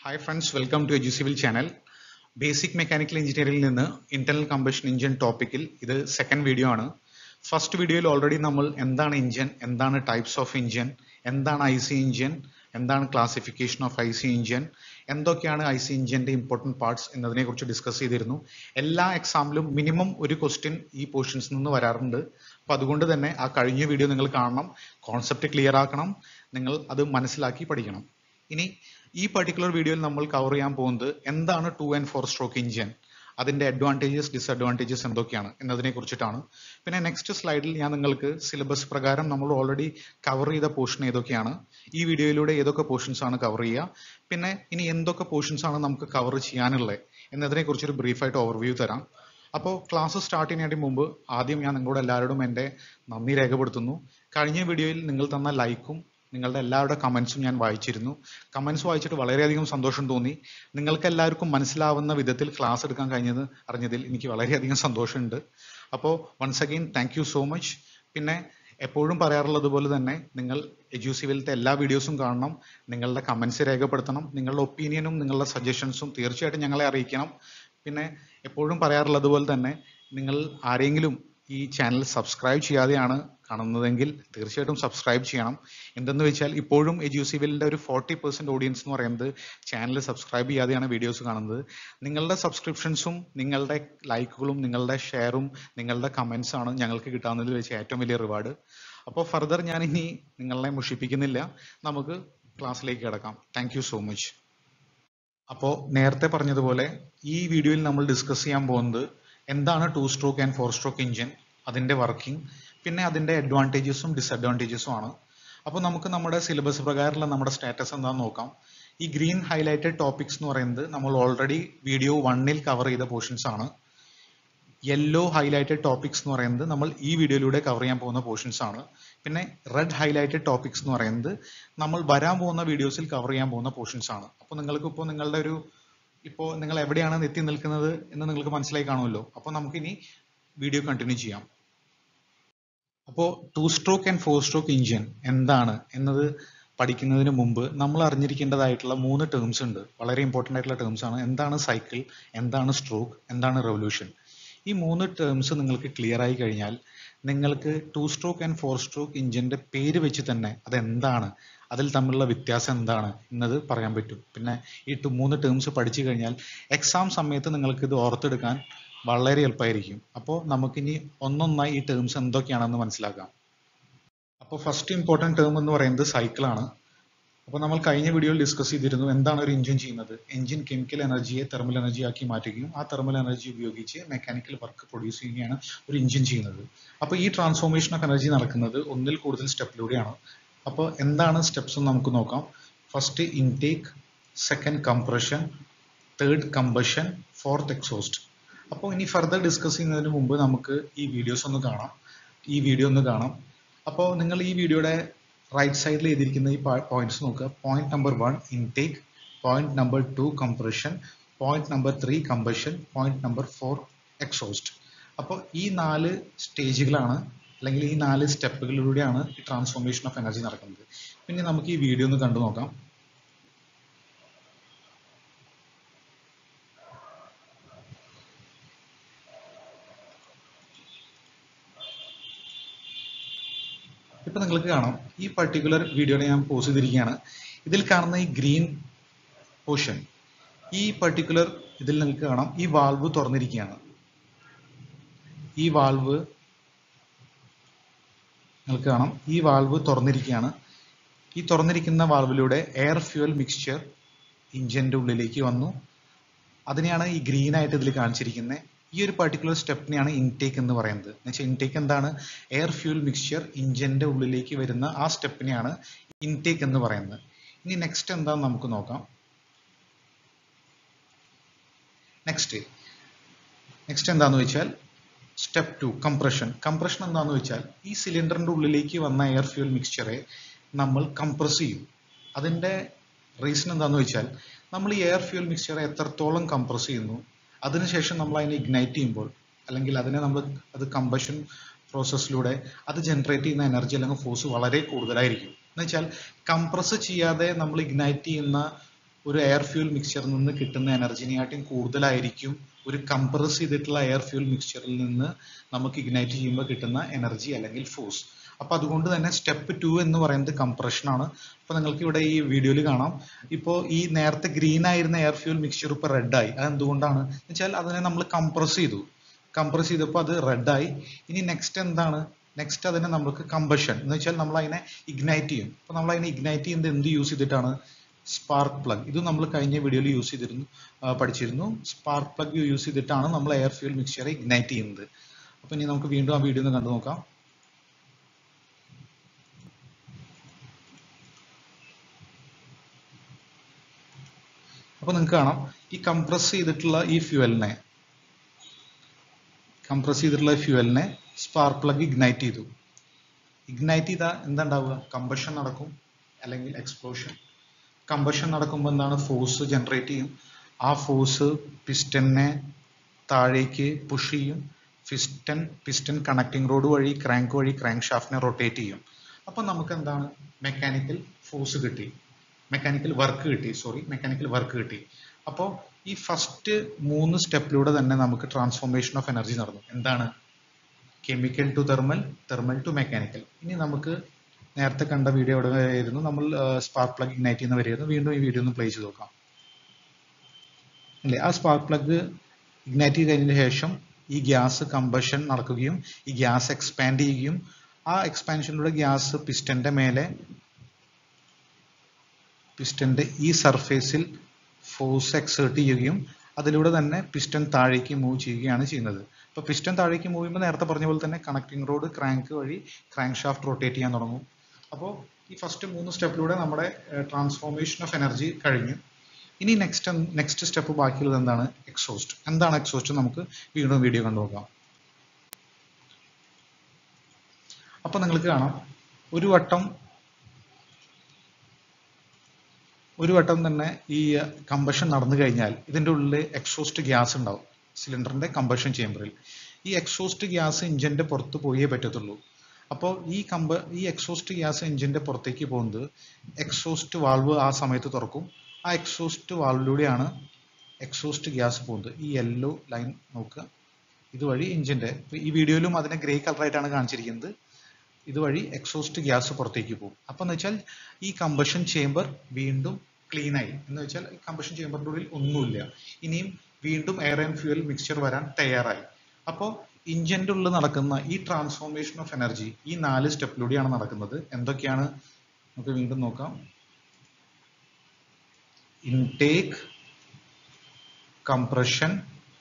hi friends welcome to edu civil channel basic mechanical എഞ്ചിനീയറിംഗിൽ നിന്ന് internal combustion engine ടോപ്പിക്കിൽ ഇത് സെക്കൻഡ് വീഡിയോ ആണ് ഫസ്റ്റ് വീഡിയോയിൽ ഓൾറെഡി നമ്മൾ എന്താണ് എഞ്ചിൻ എന്താണ് ടൈപ്സ് ഓഫ് എഞ്ചിൻ എന്താണ് ഐ സി എഞ്ചിൻ എന്താണ് classification of I C engine എന്തൊക്കെയാണ് ഐ സി എഞ്ചിന്റെ ഇമ്പോർട്ടൻറ്റ് പാർട്സ് എന്നതിനെ കുറിച്ച് ഡിസ്കസ് ചെയ്തിരുന്നു എല്ലാ എക്സാമിലും മിനിമം ഒരു ക്വസ്റ്റ്യൻ ഈ പോർഷൻസ് നിന്ന് വരാറുണ്ട് അപ്പൊ അതുകൊണ്ട് തന്നെ ആ കഴിഞ്ഞ വീഡിയോ നിങ്ങൾ കാണണം കോൺസെപ്റ്റ് ക്ലിയർ ആക്കണം നിങ്ങൾ അത് മനസ്സിലാക്കി പഠിക്കണം ഇനി ഈ പർട്ടിക്കുലർ വീഡിയോയിൽ നമ്മൾ കവർ ചെയ്യാൻ പോകുന്നത് എന്താണ് two and four stroke engine അതിന്റെ അഡ്വാൻറ്റേജസ് ഡിസഡ്വാൻറ്റേജസ് എന്തൊക്കെയാണ് എന്നതിനെ കുറിച്ചിട്ടാണ് പിന്നെ നെക്സ്റ്റ് സ്ലൈഡിൽ ഞാൻ നിങ്ങൾക്ക് സിലബസ് പ്രകാരം നമ്മൾ ഓൾറെഡി കവർ ചെയ്ത പോർഷൻ ഏതൊക്കെയാണ് ഈ വീഡിയോയിലൂടെ ഏതൊക്കെ പോർഷൻസ് ആണ് കവർ ചെയ്യുക പിന്നെ ഇനി എന്തൊക്കെ പോർഷൻസ് ആണ് നമുക്ക് കവർ ചെയ്യാനുള്ളത് എന്നതിനെ കുറിച്ചൊരു ബ്രീഫായിട്ട് ഓവർവ്യൂ തരാം അപ്പോൾ ക്ലാസ് സ്റ്റാർട്ട് ചെയ്യുന്നതിന് മുമ്പ് ആദ്യം ഞാൻ നിങ്ങളോട് എല്ലാവരോടും എൻ്റെ നന്ദി രേഖപ്പെടുത്തുന്നു കഴിഞ്ഞ വീഡിയോയിൽ നിങ്ങൾ തന്ന ലൈക്കും നിങ്ങളുടെ എല്ലാവരുടെ കമൻസും ഞാൻ വായിച്ചിരുന്നു കമൻസ് വായിച്ചിട്ട് വളരെയധികം സന്തോഷം തോന്നി നിങ്ങൾക്ക് എല്ലാവർക്കും മനസ്സിലാവുന്ന വിധത്തിൽ ക്ലാസ് എടുക്കാൻ കഴിഞ്ഞത് അറിഞ്ഞതിൽ എനിക്ക് വളരെയധികം സന്തോഷമുണ്ട് അപ്പോൾ once again thank you so much പിന്നെ എപ്പോഴും പറയാറുള്ളത് പോലെ തന്നെ നിങ്ങൾ എജുസിവിലത്തെ എല്ലാ വീഡിയോസും കാണണം നിങ്ങളുടെ കമൻസ് രേഖപ്പെടുത്തണം നിങ്ങളുടെ ഒപ്പീനിയനും നിങ്ങളുടെ സജഷൻസും തീർച്ചയായിട്ടും ഞങ്ങളെ അറിയിക്കണം പിന്നെ എപ്പോഴും പറയാറുള്ളത് പോലെ തന്നെ നിങ്ങൾ ആരെങ്കിലും ഈ ചാനൽ സബ്സ്ക്രൈബ് ചെയ്യാതെയാണ് കാണുന്നതെങ്കിൽ തീർച്ചയായിട്ടും സബ്സ്ക്രൈബ് ചെയ്യണം എന്തെന്ന് വെച്ചാൽ ഇപ്പോഴും എജുസിവിലിന്റെ ഒരു ഫോർട്ടി പെർസെന്റ് ഓഡിയൻസ് എന്ന് പറയുന്നത് ചാനൽ സബ്സ്ക്രൈബ് ചെയ്യാതെയാണ് വീഡിയോസ് കാണുന്നത് നിങ്ങളുടെ സബ്സ്ക്രിപ്ഷൻസും നിങ്ങളുടെ ലൈക്കുകളും നിങ്ങളുടെ ഷെയറും നിങ്ങളുടെ കമന്റ്സ് ആണ് ഞങ്ങൾക്ക് കിട്ടാവുന്നതിൽ വെച്ച് ഏറ്റവും വലിയ റിവാർഡ് അപ്പോൾ ഫർദർ ഞാൻ ഇനി നിങ്ങളെ മുഷിപ്പിക്കുന്നില്ല നമുക്ക് ക്ലാസ്സിലേക്ക് കിടക്കാം താങ്ക് യു സോ മച്ച് അപ്പോൾ നേരത്തെ പറഞ്ഞതുപോലെ ഈ വീഡിയോയിൽ നമ്മൾ ഡിസ്കസ് ചെയ്യാൻ പോകുന്നത് എന്താണ് two stroke and four stroke engine അതിന്റെ വർക്കിംഗ് പിന്നെ അതിന്റെ അഡ്വാൻറ്റേജസും ഡിസഡ്വാൻറ്റേജസും ആണ് അപ്പോൾ നമുക്ക് നമ്മുടെ സിലബസ് പ്രകാരമുള്ള നമ്മുടെ സ്റ്റാറ്റസ് എന്താണെന്ന് നോക്കാം ഈ ഗ്രീൻ ഹൈലൈറ്റഡ് ടോപ്പിക്സ് എന്ന് പറയുന്നത് നമ്മൾ ഓൾറെഡി വീഡിയോ വണ്ണിൽ കവർ ചെയ്ത പോർഷൻസ് ആണ് യെല്ലോ ഹൈലൈറ്റഡ് ടോപ്പിക്സ് എന്ന് പറയുന്നത് നമ്മൾ ഈ വീഡിയോയിലൂടെ കവർ ചെയ്യാൻ പോകുന്ന പോർഷൻസ് ആണ് പിന്നെ റെഡ് ഹൈലൈറ്റഡ് ടോപ്പിക്സ് എന്ന് പറയുന്നത് നമ്മൾ വരാൻ പോകുന്ന വീഡിയോസിൽ കവർ ചെയ്യാൻ പോകുന്ന പോർഷൻസ് ആണ് അപ്പോൾ നിങ്ങൾക്ക് ഇപ്പോൾ നിങ്ങളുടെ ഒരു ഇപ്പോൾ നിങ്ങൾ എവിടെയാണ് എത്തി നിൽക്കുന്നത് എന്ന് നിങ്ങൾക്ക് മനസ്സിലായി കാണുമല്ലോ അപ്പോൾ നമുക്കിനി വീഡിയോ കണ്ടിന്യൂ ചെയ്യാം അപ്പോൾ two stroke and four stroke engine എന്താണ് എന്നത് പഠിക്കുന്നതിന് മുമ്പ് നമ്മൾ അറിഞ്ഞിരിക്കേണ്ടതായിട്ടുള്ള മൂന്ന് ടേംസ് ഉണ്ട് വളരെ ഇമ്പോർട്ടൻ്റ് ആയിട്ടുള്ള ടേംസ് ആണ് എന്താണ് സൈക്കിൾ എന്താണ് സ്ട്രോക്ക് എന്താണ് റെവല്യൂഷൻ ഈ മൂന്ന് ടേംസ് നിങ്ങൾക്ക് ക്ലിയർ ആയി കഴിഞ്ഞാൽ നിങ്ങൾക്ക് two stroke and four stroke എഞ്ചിന്റെ പേര് വെച്ച് തന്നെ അത് എന്താണ് അതിൽ തമ്മിലുള്ള വ്യത്യാസം എന്താണ് എന്നത് പറയാൻ പറ്റും പിന്നെ ഈ മൂന്ന് ടേംസ് പഠിച്ചു കഴിഞ്ഞാൽ എക്സാം സമയത്ത് നിങ്ങൾക്ക് ഇത് ഓർത്തെടുക്കാൻ വളരെ എളുപ്പമായിരിക്കും അപ്പോൾ നമുക്കിനി ഒന്നൊന്നായി ഈ ടേംസ് എന്തൊക്കെയാണെന്ന് മനസ്സിലാക്കാം അപ്പോൾ ഫസ്റ്റ് ഇമ്പോർട്ടൻറ്റ് ടേം എന്ന് പറയുന്നത് സൈക്കിളാണ് അപ്പോൾ നമ്മൾ കഴിഞ്ഞ വീഡിയോയിൽ ഡിസ്കസ് ചെയ്തിരുന്നു എന്താണ് ഒരു എഞ്ചിൻ ചെയ്യുന്നത് എഞ്ചിൻ കെമിക്കൽ എനർജിയെ തെർമൽ എനർജി ആക്കി മാറ്റുകയും ആ തെർമൽ എനർജി ഉപയോഗിച്ച് മെക്കാനിക്കൽ വർക്ക് പ്രൊഡ്യൂസ് ചെയ്യുകയാണ് ഒരു എഞ്ചിൻ ചെയ്യുന്നത് അപ്പോൾ ഈ ട്രാൻസ്ഫോർമേഷൻ ഓഫ് എനർജി നടക്കുന്നത് ഒന്നിൽ കൂടുതൽ സ്റ്റെപ്പിലൂടെയാണ് അപ്പോൾ എന്താണ് സ്റ്റെപ്സ് എന്ന് നമുക്ക് നോക്കാം first intake second compression third combustion fourth exhaust അപ്പോൾ ഇനി ഫർദർ ഡിസ്കസ് ചെയ്യുന്നതിന് മുമ്പ് നമുക്ക് ഈ വീഡിയോസ് ഒന്ന് കാണാം ഈ വീഡിയോ ഒന്ന് കാണാം അപ്പോൾ നിങ്ങൾ ഈ വീഡിയോയുടെ റൈറ്റ് സൈഡിൽ എഴുതിയിരിക്കുന്ന ഈ പോയിന്റ്സ് നോക്കുക point number one intake point number two compression point number three combustion point number four exhaust അപ്പോൾ ഈ നാല് സ്റ്റേജുകളാണ് അല്ലെങ്കിൽ ഈ നാല് സ്റ്റെപ്പുകളിലൂടെയാണ് ഈ ട്രാൻസ്ഫോർമേഷൻ ഓഫ് എനർജി നടക്കുന്നത് പിന്നെ നമുക്ക് ഈ വീഡിയോ ഒന്ന് കണ്ടു നോക്കാം ഇപ്പൊ നിങ്ങൾക്ക് കാണാം ഈ പർട്ടിക്കുലർ വീഡിയോയുടെ ഞാൻ പോസ് ചെയ്തിരിക്കുകയാണ് ഇതിൽ കാണുന്ന ഈ ഗ്രീൻ പോർഷൻ ഈ പർട്ടിക്കുലർ ഇതിൽ നിങ്ങൾക്ക് കാണാം ഈ വാൾവ് തുറന്നിരിക്കുകയാണ് ഈ വാൾവ് നിങ്ങൾക്ക് കാണാം ഈ വാൾവ് തുറന്നിരിക്കുകയാണ് ഈ തുറന്നിരിക്കുന്ന വാൾവിലൂടെ എയർ ഫ്യൂൽ മിക്സ്ചർ ഇഞ്ചിന്റെ ഉള്ളിലേക്ക് വന്നു അതിനെയാണ് ഈ ഗ്രീൻ ആയിട്ട് ഇതിൽ കാണിച്ചിരിക്കുന്നത് ഈ ഒരു പർട്ടിക്കുലർ സ്റ്റെപ്പിനെയാണ് ഇൻടേക്ക് എന്ന് പറയുന്നത് എന്ന് വെച്ചാൽ ഇൻടേക്ക് എന്താണ് എയർ ഫ്യൂൽ മിക്സ്ചർ ഇഞ്ചിന്റെ ഉള്ളിലേക്ക് വരുന്ന ആ സ്റ്റെപ്പിനെയാണ് ഇൻടേക്ക് എന്ന് പറയുന്നത് ഇനി നെക്സ്റ്റ് എന്താന്ന് നമുക്ക് നോക്കാം നെക്സ്റ്റ് നെക്സ്റ്റ് എന്താന്ന് വെച്ചാൽ സ്റ്റെപ്പ് ടു കംപ്രഷൻ കംപ്രഷൻ എന്താന്ന് വെച്ചാൽ ഈ സിലിണ്ടറിന്റെ ഉള്ളിലേക്ക് വന്ന എയർ ഫ്യൂൽ മിക്സ്ചറെ നമ്മൾ കംപ്രസ് ചെയ്യും അതിന്റെ റീസൺ എന്താന്ന് വെച്ചാൽ നമ്മൾ ഈ എയർ ഫ്യൂൽ മിക്സ്ചറെ എത്രത്തോളം കംപ്രസ് ചെയ്യുന്നു അതിനുശേഷം നമ്മൾ അതിനെ ഇഗ്നൈറ്റ് ചെയ്യുമ്പോൾ അല്ലെങ്കിൽ അതിനെ നമ്മൾ അത് കമ്പഷൻ പ്രോസസ്സിലൂടെ അത് ജനറേറ്റ് ചെയ്യുന്ന എനർജി അല്ലെങ്കിൽ ഫോഴ്സ് വളരെ കൂടുതലായിരിക്കും എന്ന് വെച്ചാൽ കംപ്രസ് ചെയ്യാതെ നമ്മൾ ഇഗ്നൈറ്റ് ചെയ്യുന്ന ഒരു എയർ ഫ്യൂൽ മിക്സ്ചറിൽ നിന്ന് കിട്ടുന്ന എനർജിനെക്കാട്ടിയും കൂടുതലായിരിക്കും ഒരു കംപ്രസ് ചെയ്തിട്ടുള്ള എയർ ഫ്യൂൽ മിക്സ്ചറിൽ നിന്ന് നമുക്ക് ഇഗ്നൈറ്റ് ചെയ്യുമ്പോൾ കിട്ടുന്ന എനർജി അല്ലെങ്കിൽ ഫോഴ്സ് അപ്പൊ അതുകൊണ്ട് തന്നെ സ്റ്റെപ്പ് ടു എന്ന് പറയുന്നത് കംപ്രഷൻ ആണ് അപ്പൊ നിങ്ങൾക്ക് ഇവിടെ ഈ വീഡിയോയിൽ കാണാം ഇപ്പോൾ ഈ നേരത്തെ ഗ്രീൻ ആയിരുന്ന എയർ ഫ്യൂൽ മിക്സ്ചർ ഇപ്പൊ റെഡ് ആയി അത് എന്തുകൊണ്ടാണ് വെച്ചാൽ അതിനെ നമ്മൾ കംപ്രസ് ചെയ്തു കംപ്രസ് ചെയ്തപ്പോൾ അത് റെഡ് ആയി ഇനി നെക്സ്റ്റ് എന്താണ് നെക്സ്റ്റ് അതിനെ നമുക്ക് കമ്പഷൻ എന്ന് വെച്ചാൽ നമ്മൾ അതിനെ ഇഗ്നൈറ്റ് ചെയ്യും അപ്പൊ നമ്മൾ അതിനെ ഇഗ്നൈറ്റ് ചെയ്യുന്നത് എന്ത് യൂസ് ചെയ്തിട്ടാണ് സ്പാർക്ക് പ്ലഗ് ഇത് നമ്മൾ കഴിഞ്ഞ വീഡിയോയിൽ യൂസ് ചെയ്തിരുന്നു പഠിച്ചിരുന്നു സ്പാർക്ക് പ്ലഗ് യൂസ് ചെയ്തിട്ടാണ് നമ്മൾ എയർ ഫ്യൂൽ മിക്സ്ചർ ഇഗ്നൈറ്റ് ചെയ്യുന്നത് അപ്പൊ ഇനി നമുക്ക് വീണ്ടും ആ വീഡിയോ ഒന്ന് കണ്ടു നോക്കാം അപ്പൊ നിങ്ങൾക്ക് കാണാം ഈ കംപ്രസ് ചെയ്തിട്ടുള്ള ഈ ഫ്യൂവലിനെ കംപ്രസ് ചെയ്തിട്ടുള്ള ഫ്യൂവലിനെ സ്പാർക്ക് പ്ലഗ് ഇഗ്നൈറ്റ് ചെയ്തു ഇഗ്നൈറ്റ് ചെയ്താൽ എന്താ ഉണ്ടാവുക കമ്പഷൻ നടക്കും അല്ലെങ്കിൽ എക്സ്പ്ലോഷൻ കമ്പഷൻ നടക്കുമ്പോൾ എന്താണ് ഫോഴ്സ് ജനറേറ്റ് ചെയ്യും ആ ഫോഴ്സ് പിസ്റ്റനെ താഴേക്ക് പുഷ് ചെയ്യും പിസ്റ്റൻ പിസ്റ്റൻ കണക്ടിംഗ് റോഡ് വഴി ക്രാങ്ക് വഴി ക്രാങ്ക് ഷാഫ്റ്റിനെ റൊട്ടേറ്റ് ചെയ്യും അപ്പൊ നമുക്ക് എന്താണ് മെക്കാനിക്കൽ ഫോഴ്സ് കിട്ടി മെക്കാനിക്കൽ വർക്ക് കിട്ടി സോറി മെക്കാനിക്കൽ വർക്ക് കിട്ടി അപ്പോൾ ഈ ഫസ്റ്റ് മൂന്ന് സ്റ്റെപ്പിലൂടെ തന്നെ നമുക്ക് ട്രാൻസ്ഫോർമേഷൻ ഓഫ് എനർജി നടന്നു എന്താണ് chemical to thermal thermal to mechanical ഇനി നമുക്ക് നേരത്തെ കണ്ട വീഡിയോ എവിടെ വരെയായിരുന്നു നമ്മൾ സ്പാർക്ക് പ്ലഗ് ഇഗ്നൈറ്റ് ചെയ്യുന്ന വരെയായിരുന്നു വീണ്ടും ഈ വീഡിയോ ഒന്ന് പ്ലേ ചെയ്ത് നോക്കാം അല്ലേ ആ സ്പാർക്ക് പ്ലഗ് ഇഗ്നൈറ്റ് ചെയ്ത് കഴിഞ്ഞതിന് ശേഷം ഈ ഗ്യാസ് കമ്പഷൻ നടക്കുകയും ഈ ഗ്യാസ് എക്സ്പാൻഡ് ചെയ്യുകയും ആ എക്സ്പാൻഷനിലൂടെ ഗ്യാസ് പിസ്റ്റന്റെ മേലെ പിസ്റ്റന്റെ ഈ സർഫേസിൽ ഫോഴ്സ് എക്സേർട്ട് ചെയ്യുകയും അതിലൂടെ തന്നെ പിസ്റ്റൻ താഴേക്ക് മൂവ് ചെയ്യുകയാണ് ചെയ്യുന്നത് അപ്പോൾ പിസ്റ്റൻ താഴേക്ക് മൂവ് ചെയ്യുമ്പോൾ നേരത്തെ പറഞ്ഞ പോലെ തന്നെ കണക്ടിംഗ് റോഡ് ക്രാങ്ക് വഴി ക്രാങ്ക് ഷാഫ്റ്റ് റൊട്ടേറ്റ് ചെയ്യാൻ തുടങ്ങും അപ്പോൾ ഈ ഫസ്റ്റ് മൂന്ന് സ്റ്റെപ്പിലൂടെ നമ്മുടെ ട്രാൻസ്ഫോർമേഷൻ ഓഫ് എനർജി കഴിഞ്ഞു ഇനി നെക്സ്റ്റ് നെക്സ്റ്റ് സ്റ്റെപ്പ് ബാക്കിയുള്ളത് എന്താണ് എക്സോസ്റ്റ് എന്താണ് എക്സോസ്റ്റ് നമുക്ക് വീണ്ടും വീഡിയോ കണ്ടു നോക്കാം അപ്പൊ നിങ്ങൾക്ക് കാണാം ഒരു വട്ടം ഒരു വട്ടം തന്നെ ഈ കമ്പഷൻ നടന്നു കഴിഞ്ഞാൽ ഇതിന്റെ ഉള്ളിൽ എക്സോസ്റ്റ് ഗ്യാസ് ഉണ്ടാവും സിലിണ്ടറിന്റെ കമ്പഷൻ ചേമ്പറിൽ ഈ എക്സോസ്റ്റ് ഗ്യാസ് എഞ്ചിന്റെ പുറത്ത് പോയേ പറ്റത്തുള്ളൂ അപ്പോൾ ഈ കമ്പ ഈ എക്സോസ്റ്റ് ഗ്യാസ് എഞ്ചിന്റെ പുറത്തേക്ക് പോകുന്നത് എക്സോസ്റ്റ് വാൾവ് ആ സമയത്ത് തുറക്കും ആ എക്സോസ്റ്റ് വാൾവിലൂടെയാണ് എക്സോസ്റ്റ് ഗ്യാസ് പോകുന്നത് ഈ യെല്ലോ ലൈൻ നോക്കുക ഇതുവഴി എഞ്ചിന്റെ ഈ വീഡിയോയിലും അതിനെ ഗ്രേ കളറായിട്ടാണ് കാണിച്ചിരിക്കുന്നത് ഇതുവഴി എക്സോസ്റ്റ് ഗ്യാസ് പുറത്തേക്ക് പോകും അപ്പൊ എന്ന് വെച്ചാൽ ഈ കമ്പഷൻ ചേമ്പർ വീണ്ടും ക്ലീൻ ആയി എന്ന് വെച്ചാൽ ഈ കമ്പഷൻ ചേമ്പറിന്റെ ഉള്ളിൽ ഒന്നുമില്ല ഇനിയും വീണ്ടും എയർ ആൻഡ് ഫ്യൂവൽ മിക്സ്ചർ വരാൻ തയ്യാറായി അപ്പോൾ ഇഞ്ചിന്റെ ഉള്ളിൽ നടക്കുന്ന ഈ ട്രാൻസ്ഫോർമേഷൻ ഓഫ് എനർജി ഈ നാല് സ്റ്റെപ്പിലൂടെയാണ് നടക്കുന്നത് എന്തൊക്കെയാണ് നമുക്ക് വീണ്ടും നോക്കാം ഇൻടേക്ക് കംപ്രഷൻ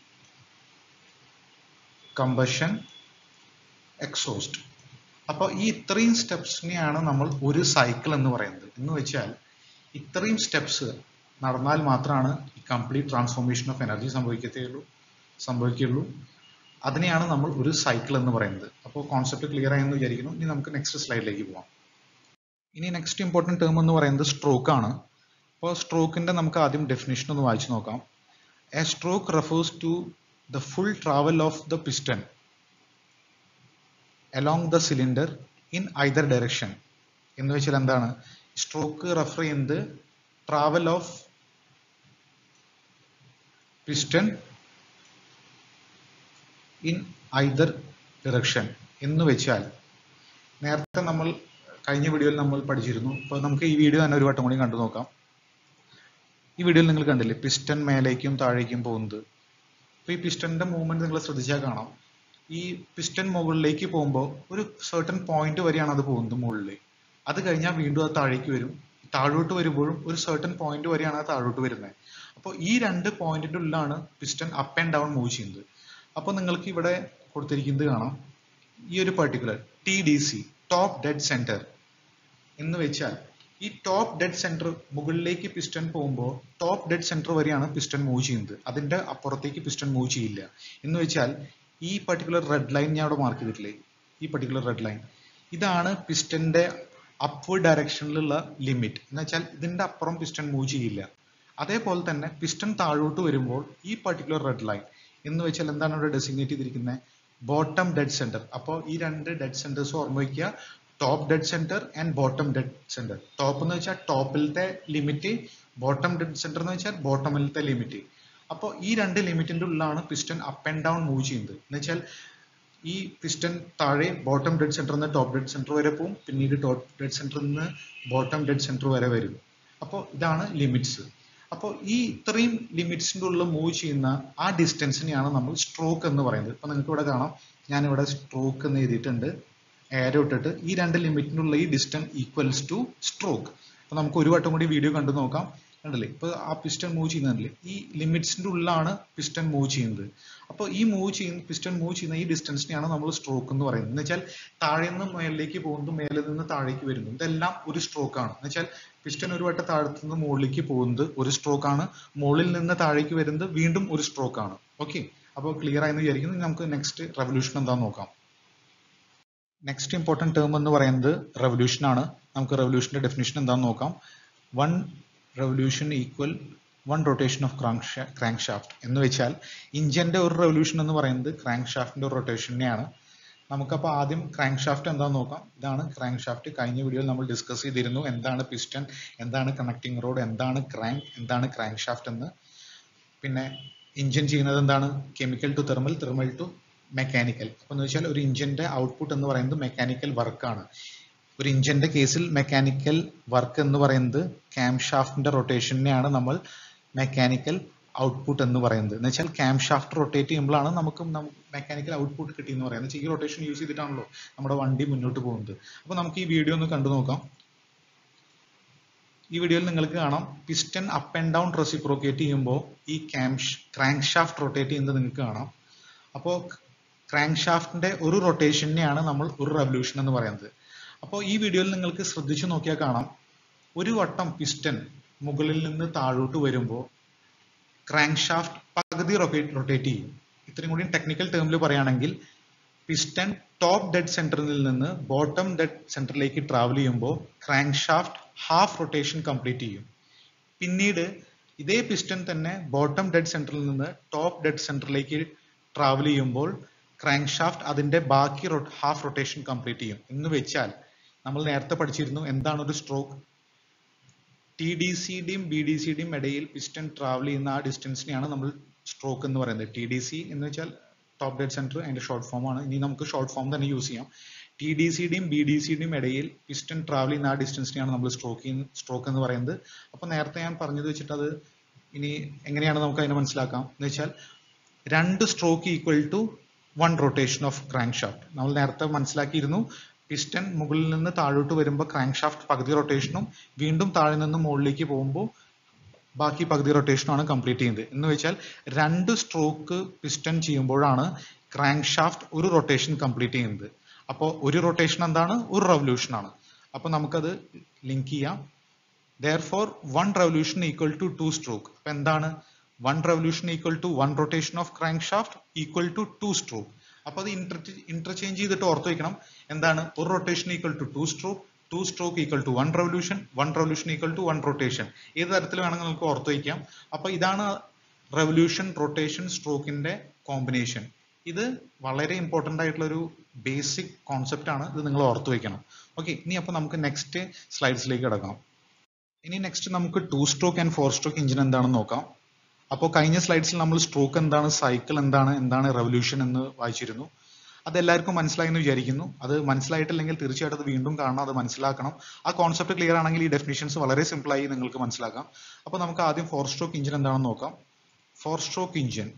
കമ്പഷൻ എക്സോസ്റ്റ് അപ്പോൾ ഈ ഇത്രയും സ്റ്റെപ്സിനെയാണ് നമ്മൾ ഒരു സൈക്കിൾ എന്ന് പറയുന്നത് എന്ന് വെച്ചാൽ ഇത്രയും സ്റ്റെപ്സ് നടന്നാൽ മാത്രമാണ് ഈ കംപ്ലീറ്റ് ട്രാൻസ്ഫോർമേഷൻ ഓഫ് എനർജി സംഭവിക്കത്തുള്ളൂ സംഭവിക്കുള്ളൂ അതിനെയാണ് നമ്മൾ ഒരു സൈക്കിൾ എന്ന് പറയുന്നത് അപ്പോൾ കോൺസെപ്റ്റ് ക്ലിയർ ആയെന്ന് വിചാരിക്കുന്നു ഇനി നമുക്ക് നെക്സ്റ്റ് സ്ലൈഡിലേക്ക് പോകാം ഇനി നെക്സ്റ്റ് ഇമ്പോർട്ടൻറ്റ് ടേം എന്ന് പറയുന്നത് സ്ട്രോക്ക് ആണ് അപ്പോൾ സ്ട്രോക്കിന്റെ നമുക്ക് ആദ്യം ഡെഫിനേഷൻ ഒന്ന് വായിച്ചു നോക്കാം a stroke refers to the full travel of the piston along the cylinder in either direction എന്ന് വെച്ചാൽ എന്താണ് സ്ട്രോക്ക് റെഫർ ചെയ്യുന്നത് travel of piston in either direction എന്ന് വെച്ചാൽ നേരത്തെ നമ്മൾ കഴിഞ്ഞ വീഡിയോയിൽ നമ്മൾ പഠിച്ചിരുന്നു അപ്പോൾ നമുക്ക് ഈ വീഡിയോ തന്നെ ഒരു വട്ടം കൂടി കണ്ടു നോക്കാം ഈ വീഡിയോയിൽ നിങ്ങൾ കണ്ടില്ലേ പിസ്റ്റൺ മേലേക്കും താഴേക്കും പോകുന്നത് അപ്പോൾ ഈ പിസ്റ്റന്റെ മൂവ്മെന്റ് നിങ്ങൾ ശ്രദ്ധിച്ചാൽ കാണാം ഈ പിസ്റ്റൺ മുകളിലേക്ക് പോകുമ്പോൾ ഒരു സർട്ടൻ പോയിന്റ് വരെയാണ് അത് പോകുന്നത് മുകളിൽ അത് കഴിഞ്ഞാൽ വീണ്ടും അത് താഴേക്ക് വരും താഴോട്ട് വരുമ്പോഴും ഒരു സർട്ടൻ പോയിന്റ് വരെയാണ് അത് താഴോട്ട് വരുന്നത് അപ്പോൾ ഈ രണ്ട് പോയിന്റിന്റെ ഉള്ളിലാണ് piston up and down move ചെയ്യുന്നത് അപ്പോൾ നിങ്ങൾക്ക് ഇവിടെ കൊടുത്തിരിക്കുന്നത് കാണാം ഈ ഒരു particular T D C top dead centre എന്ന് വെച്ചാൽ ഈ ടോപ്പ് ഡെഡ് സെന്റർ മുകളിലേക്ക് പിസ്റ്റൺ പോകുമ്പോൾ ടോപ്പ് ഡെഡ് സെന്റർ വരെയാണ് പിസ്റ്റൺ മൂവ് ചെയ്യുന്നത് അതിന്റെ അപ്പുറത്തേക്ക് പിസ്റ്റൺ മൂവ് ചെയ്യില്ല എന്ന് വെച്ചാൽ ഈ പർട്ടിക്കുലർ റെഡ് ലൈൻ ഞാൻ അവിടെ മാർക്ക് ചെയ്തിട്ടില്ലേ ഈ പർട്ടിക്കുലർ റെഡ് ലൈൻ ഇതാണ് പിസ്റ്റന്റെ അപ്വേർഡ് ഡയറക്ഷനിലുള്ള ലിമിറ്റ് എന്ന് വെച്ചാൽ ഇതിന്റെ അപ്പുറം പിസ്റ്റൺ മൂവ് ചെയ്യില്ല അതേപോലെ തന്നെ പിസ്റ്റൺ താഴോട്ട് വരുമ്പോൾ ഈ പർട്ടിക്കുലർ റെഡ് ലൈൻ എന്ന് വെച്ചാൽ എന്താണ് ഇവിടെ ഡെസിഗ്നേറ്റ് ചെയ്തിരിക്കുന്നത് ബോട്ടം ഡെഡ് സെന്റർ അപ്പോൾ ഈ രണ്ട് ഡെഡ് സെന്റേഴ്സ് ഓർമ്മ വയ്ക്കുക top dead centre and bottom dead centre top എന്ന് വെച്ചാൽ ടോപ്പിലത്തെ ലിമിറ്റ് ബോട്ടം ഡെഡ് സെന്റർ എന്ന് വെച്ചാൽ ബോട്ടമിലത്തെ ലിമിറ്റ് അപ്പോൾ ഈ രണ്ട് ലിമിറ്റിന്റെ ഉള്ളിലാണ് piston up and down move ചെയ്യുന്നത് എന്ന് വെച്ചാൽ ഈ പിസ്റ്റൺ താഴെ ബോട്ടം ഡെഡ് സെന്ററിൽ നിന്ന് ടോപ്പ് ഡെഡ് സെന്റർ വരെ പോകും പിന്നീട് ടോപ്പ് ഡെഡ് സെന്ററിൽ നിന്ന് ബോട്ടം ഡെഡ് സെന്റർ വരെ വരും അപ്പോൾ ഇതാണ് ലിമിറ്റ്സ് അപ്പോൾ ഈ ഇത്രയും ലിമിറ്റ്സിന്റെ ഉള്ളിൽ മൂവ് ചെയ്യുന്ന ആ ഡിസ്റ്റൻസിനെയാണ് നമ്മൾ സ്ട്രോക്ക് എന്ന് പറയുന്നത് ഇപ്പൊ നിങ്ങൾക്ക് ഇവിടെ കാണാം ഞാൻ ഇവിടെ സ്ട്രോക്ക് എന്ന് എഴുതിയിട്ടുണ്ട് ഏരോ ഇട്ടിട്ട് ഈ രണ്ട് ലിമിറ്റിന്റെ ഉള്ള ഈ ഡിസ്റ്റൻസ് ഈക്വൽസ് ടു സ്ട്രോക്ക് അപ്പൊ നമുക്ക് ഒരു വട്ടം കൂടി വീഡിയോ കണ്ടു നോക്കാം കണ്ടില്ലേ ഇപ്പൊ ആ പിസ്റ്റൺ മൂവ് ചെയ്യുന്നില്ലേ ഈ ലിമിറ്റ്സിന്റെ ഉള്ളിലാണ് പിസ്റ്റൺ മൂവ് ചെയ്യുന്നത് അപ്പോൾ ഈ മൂവ് ചെയ്യുന്ന പിസ്റ്റൺ മൂവ് ചെയ്യുന്ന ഈ ഡിസ്റ്റൻസിനെയാണ് നമ്മൾ സ്ട്രോക്ക് എന്ന് പറയുന്നത് എന്ന് വെച്ചാൽ താഴെ നിന്ന് മേളിലേക്ക് പോകുന്നതും മേലെ നിന്ന് താഴേക്ക് വരുന്നതും ഇതെല്ലാം ഒരു സ്ട്രോക്ക് ആണ് എന്ന് വെച്ചാൽ പിസ്റ്റൺ ഒരു വട്ടം താഴത്തു നിന്ന് മുകളിലേക്ക് പോകുന്നത് ഒരു സ്ട്രോക്ക് ആണ് മുകളിൽ നിന്ന് താഴേക്ക് വരുന്നത് വീണ്ടും ഒരു സ്ട്രോക്ക് ആണ് ഓക്കെ അപ്പോൾ ക്ലിയർ ആയെന്ന് വിചാരിക്കുന്നു ഇനി നമുക്ക് നെക്സ്റ്റ് റെവല്യൂഷൻ എന്താന്ന് നോക്കാം നെക്സ്റ്റ് ഇമ്പോർട്ടൻറ്റ് ടേം എന്ന് പറയുന്നത് റെവല്യൂഷൻ ആണ് നമുക്ക് റെവല്യൂഷന്റെ ഡെഫിനിഷൻ എന്താന്ന് നോക്കാം one revolution equal one rotation of crank crank shaft എന്ന് വെച്ചാൽ ഇഞ്ചിന്റെ ഒരു റെവല്യൂഷൻ എന്ന് പറയുന്നത് ക്രാങ്ക് ഷാഫ്റ്റിന്റെ ഒരു റൊട്ടേഷനെയാണ് നമുക്കപ്പോൾ ആദ്യം ക്രാങ്ക് ഷാഫ്റ്റ് എന്താന്ന് നോക്കാം ഇതാണ് ക്രാങ്ക് ഷാഫ്റ്റ് കഴിഞ്ഞ വീഡിയോയിൽ നമ്മൾ ഡിസ്കസ് ചെയ്തിരുന്നു എന്താണ് പിസ്റ്റൺ എന്താണ് കണക്ടിംഗ് റോഡ് എന്താണ് ക്രാങ്ക് എന്താണ് ക്രാങ്ക് ഷാഫ്റ്റ് എന്ന് പിന്നെ ഇഞ്ചിൻ ചെയ്യുന്നത് എന്താണ് chemical to thermal thermal to mechanical അപ്പോൾ എന്ന് വെച്ചാൽ ഒരു ഇഞ്ചിന്റെ ഔട്ട്പുട്ട് എന്ന് പറയുന്നത് മെക്കാനിക്കൽ വർക്കാണ് ഒരു ഇഞ്ചിന്റെ കേസിൽ മെക്കാനിക്കൽ വർക്ക് എന്ന് പറയുന്നത് ക്യാം ഷാഫ്റ്റിന്റെ റൊട്ടേഷനെയാണ് നമ്മൾ മെക്കാനിക്കൽ ഔട്ട്പുട്ട് എന്ന് പറയുന്നത് എന്ന് വെച്ചാൽ ക്യാം ഷാഫ്റ്റ് റൊട്ടേറ്റ് ചെയ്യുമ്പോഴാണ് നമുക്ക് മെക്കാനിക്കൽ ഔട്ട്പുട്ട് കിട്ടി എന്ന് പറയുന്നത് ഈ റൊട്ടേഷൻ യൂസ് ചെയ്തിട്ടാണല്ലോ നമ്മുടെ വണ്ടി മുന്നോട്ട് പോകുന്നത് അപ്പോൾ നമുക്ക് ഈ വീഡിയോ ഒന്ന് കണ്ടു നോക്കാം ഈ വീഡിയോയിൽ നിങ്ങൾക്ക് കാണാം piston up and down reciprocate ചെയ്യുമ്പോൾ ഈ ക്യാം ക്രാങ്ക് ഷാഫ്റ്റ് റൊട്ടേറ്റ് ചെയ്യുന്നത് നിങ്ങൾക്ക് കാണാം അപ്പോൾ ക്രാങ്ക് ഷാഫ്റ്റിന്റെ ഒരു റൊട്ടേഷനെയാണ് നമ്മൾ ഒരു റെവല്യൂഷൻ എന്ന് പറയുന്നത് അപ്പോൾ ഈ വീഡിയോയിൽ നിങ്ങൾക്ക് ശ്രദ്ധിച്ചു നോക്കിയാൽ കാണാം ഒരു വട്ടം പിസ്റ്റൺ മുകളിൽ നിന്ന് താഴോട്ട് വരുമ്പോൾ ക്രാങ്ക് ഷാഫ്റ്റ് പകുതി റൊട്ടേറ്റ് ചെയ്യും ഇത്രയും കൂടി ടെക്നിക്കൽ ടേമിൽ പറയുകയാണെങ്കിൽ പിസ്റ്റൺ ടോപ്പ് ഡെഡ് സെന്ററിൽ നിന്ന് ബോട്ടം ഡെഡ് സെന്ററിലേക്ക് ട്രാവൽ ചെയ്യുമ്പോൾ crank shaft half rotation complete ചെയ്യും പിന്നീട് ഇതേ പിസ്റ്റൺ തന്നെ ബോട്ടം ഡെഡ് സെന്ററിൽ നിന്ന് ടോപ്പ് ഡെഡ് സെന്ററിലേക്ക് ട്രാവൽ ചെയ്യുമ്പോൾ ക്രാങ്ക് ഷാഫ്റ്റ് അതിന്റെ ബാക്കി ഹാഫ് റൊട്ടേഷൻ കംപ്ലീറ്റ് ചെയ്യും എന്ന് വെച്ചാൽ നമ്മൾ നേരത്തെ പഠിച്ചിരുന്നു എന്താണ് ഒരു സ്ട്രോക്ക് ടി ഡി സിയുടെയും ബി ഡി സിയുടെയും ഇടയിൽ പിസ്റ്റൺ ട്രാവൽ ചെയ്യുന്ന ആ ഡിസ്റ്റൻസിനെയാണ് നമ്മൾ സ്ട്രോക്ക് എന്ന് പറയുന്നത് ടി ഡി സി എന്ന് വെച്ചാൽ ടോപ്പ് ഡെഡ് സെന്റർ അതിന്റെ ഷോർട്ട് ഫോം ആണ് ഇനി നമുക്ക് ഷോർട്ട് ഫോം തന്നെ യൂസ് ചെയ്യാം ടി ഡി സിയുടെയും ബി ഡി സിയുടെയും ഇടയിൽ പിസ്റ്റൺ ട്രാവൽ ചെയ്യുന്ന ആ ഡിസ്റ്റൻസിനെയാണ് നമ്മൾ സ്ട്രോക്ക് സ്ട്രോക്ക് എന്ന് പറയുന്നത് അപ്പൊ നേരത്തെ ഞാൻ പറഞ്ഞത് വെച്ചിട്ട് അത് ഇനി എങ്ങനെയാണ് നമുക്ക് അതിനെ മനസ്സിലാക്കാം എന്ന് വെച്ചാൽ രണ്ട് stroke equal to one rotation of crank shaft നമ്മൾ നേരത്തെ മനസ്സിലാക്കിയിരുന്നു പിസ്റ്റൺ മുകളിൽ നിന്ന് താഴോട്ട് വരുമ്പോൾ ക്രാങ്ക് ഷാഫ്റ്റ് പകുതി റൊട്ടേഷനും വീണ്ടും താഴെ നിന്ന് മുകളിലേക്ക് പോകുമ്പോൾ ബാക്കി പകുതി റൊട്ടേഷനാണ് കംപ്ലീറ്റ് ചെയ്യുന്നത് എന്ന് വെച്ചാൽ രണ്ട് സ്ട്രോക്ക് പിസ്റ്റൺ ചെയ്യുമ്പോഴാണ് ക്രാങ്ക് ഷാഫ്റ്റ് ഒരു റൊട്ടേഷൻ കംപ്ലീറ്റ് ചെയ്യുന്നത് അപ്പോൾ ഒരു റൊട്ടേഷൻ എന്താണ് ഒരു റവല്യൂഷൻ ആണ് അപ്പോൾ നമുക്കത് ലിങ്ക് ചെയ്യാം therefore one revolution equal to two stroke അപ്പൊ എന്താണ് one revolution equal to one rotation of crank shaft equal to two stroke അപ്പൊ അത് ഇന്റർ ഇന്റർചേഞ്ച് ചെയ്തിട്ട് ഓർത്ത് വയ്ക്കണം എന്താണ് ഒരു rotation equal to two stroke two stroke equal to one revolution one revolution equal to one rotation ഏത് തരത്തിൽ വേണമെങ്കിൽ നമുക്ക് ഓർത്ത് വയ്ക്കാം അപ്പൊ ഇതാണ് റവല്യൂഷൻ റൊട്ടേഷൻ സ്ട്രോക്കിന്റെ കോമ്പിനേഷൻ ഇത് വളരെ ഇമ്പോർട്ടന്റ് ആയിട്ടുള്ള ഒരു ബേസിക് കോൺസെപ്റ്റ് ആണ് ഇത് നിങ്ങൾ ഓർത്ത് വയ്ക്കണം ഓക്കെ ഇനി അപ്പൊ നമുക്ക് നെക്സ്റ്റ് സ്ലൈഡ്സിലേക്ക് കിടക്കാം ഇനി നെക്സ്റ്റ് നമുക്ക് two stroke and four stroke engine എന്താണെന്ന് നോക്കാം അപ്പോൾ കഴിഞ്ഞ സ്ലൈഡ്സിൽ നമ്മൾ സ്ട്രോക്ക് എന്താണ് സൈക്കിൾ എന്താണ് എന്താണ് റെവല്യൂഷൻ എന്ന് വായിച്ചിരുന്നു അത് എല്ലാവർക്കും മനസ്സിലായി എന്ന് വിചാരിക്കുന്നു അത് മനസ്സിലായിട്ടില്ലെങ്കിൽ തീർച്ചയായിട്ടും അത് വീണ്ടും കാണണം അത് മനസ്സിലാക്കണം ആ കോൺസെപ്റ്റ് ക്ലിയർ ആണെങ്കിൽ ഈ ഡെഫിനിഷൻസ് വളരെ സിമ്പിൾ ആയി നിങ്ങൾക്ക് മനസ്സിലാക്കാം അപ്പോൾ നമുക്ക് ആദ്യം ഫോർ സ്ട്രോക്ക് എഞ്ചിൻ എന്താണെന്ന് നോക്കാം four stroke engine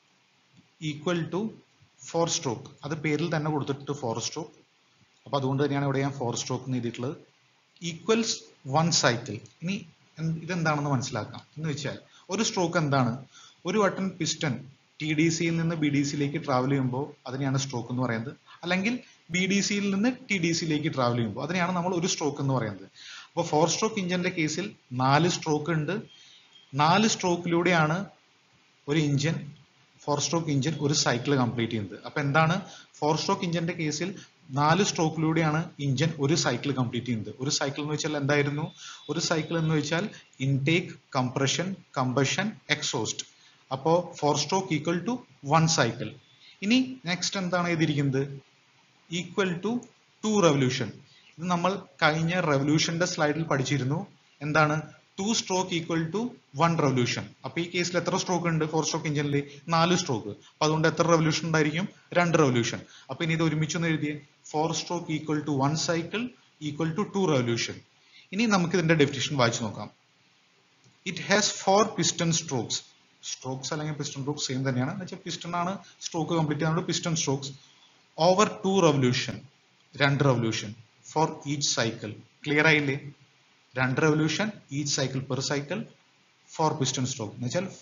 equal to four stroke അത് പേരിൽ തന്നെ കൊടുത്തിട്ട് ഫോർ സ്ട്രോക്ക് അപ്പോൾ അതുകൊണ്ട് തന്നെയാണ് ഇവിടെ ഞാൻ ഫോർ സ്ട്രോക്ക് എന്ന് എഴുതിയിട്ടുള്ളത് ഈക്വൽസ് വൺ സൈക്കിൾ ഇനി ഇതെന്താണെന്ന് മനസ്സിലാക്കാം എന്ന് വെച്ചാൽ ഒരു സ്ട്രോക്ക് എന്താണ് ഒരു വട്ടം പിസ്റ്റൺ ടി ഡി സിയിൽ നിന്ന് ബി ഡി സിയിലേക്ക് ട്രാവൽ ചെയ്യുമ്പോൾ അതിനെയാണ് സ്ട്രോക്ക് എന്ന് പറയുന്നത് അല്ലെങ്കിൽ ബി ഡി സിയിൽ നിന്ന് ടി ഡി സിയിലേക്ക് ട്രാവൽ ചെയ്യുമ്പോൾ അതിനെയാണ് നമ്മൾ ഒരു സ്ട്രോക്ക് എന്ന് പറയുന്നത് അപ്പോൾ ഫോർ സ്ട്രോക്ക് ഇഞ്ചിന്റെ കേസിൽ നാല് സ്ട്രോക്ക് ഉണ്ട് നാല് സ്ട്രോക്കിലൂടെയാണ് ഒരു ഇഞ്ചിൻ ഫോർ സ്ട്രോക്ക് ഇഞ്ചിൻ ഒരു സൈക്കിൾ കംപ്ലീറ്റ് ചെയ്യുന്നത് അപ്പൊ എന്താണ് ഫോർ സ്ട്രോക്ക് ഇഞ്ചിന്റെ കേസിൽ നാല് സ്ട്രോക്കിലൂടെയാണ് ഇഞ്ചിൻ ഒരു സൈക്കിൾ കംപ്ലീറ്റ് ചെയ്യുന്നത് ഒരു സൈക്കിൾ എന്ന് വെച്ചാൽ എന്തായിരുന്നു ഒരു സൈക്കിൾ എന്ന് വെച്ചാൽ ഇൻടേക്ക് കംപ്രഷൻ കമ്പഷൻ എക്സോസ്റ്റ് അപ്പോൾ four stroke equal to one cycle ഇനി നെക്സ്റ്റ് എന്താണ് എഴുതിയിരിക്കുന്നത് ഈക്വൽ ടു ടു റെവല്യൂഷൻ ഇത് നമ്മൾ കഴിഞ്ഞ റെവല്യൂഷന്റെ സ്ലൈഡിൽ പഠിച്ചിരുന്നു എന്താണ് two stroke equal to one revolution അപ്പൊ ഈ കേസിൽ എത്ര സ്ട്രോക്ക് ഉണ്ട് ഫോർ സ്ട്രോക്ക് എഞ്ചിനിൽ നാല് സ്ട്രോക്ക് അപ്പൊ അതുകൊണ്ട് എത്ര റെവല്യൂഷൻ ഉണ്ടായിരിക്കും രണ്ട് റെവല്യൂഷൻ അപ്പൊ ഇനി ഇത് ഒരുമിച്ചൊന്ന് എഴുതിയേ four stroke equal to one cycle equal to two revolution ഇനി നമുക്ക് ഇതിന്റെ ഡെഫിനിഷൻ വായിച്ചു നോക്കാം it has four piston strokes strokes അല്ലെങ്കിൽ പിസ്റ്റൺ സ്ട്രോക്സ് സെയിം തന്നെയാണ് എന്ന് വെച്ചാൽ പിസ്റ്റൺ ആണ് സ്ട്രോക്ക് കംപ്ലീറ്റ് ചെയ്യുന്നത് piston strokes over two revolution രണ്ട് revolution four each cycle clear ആയില്ലേ രണ്ട് revolution each cycle per cycle four piston stroke എന്ന് വെച്ചാൽ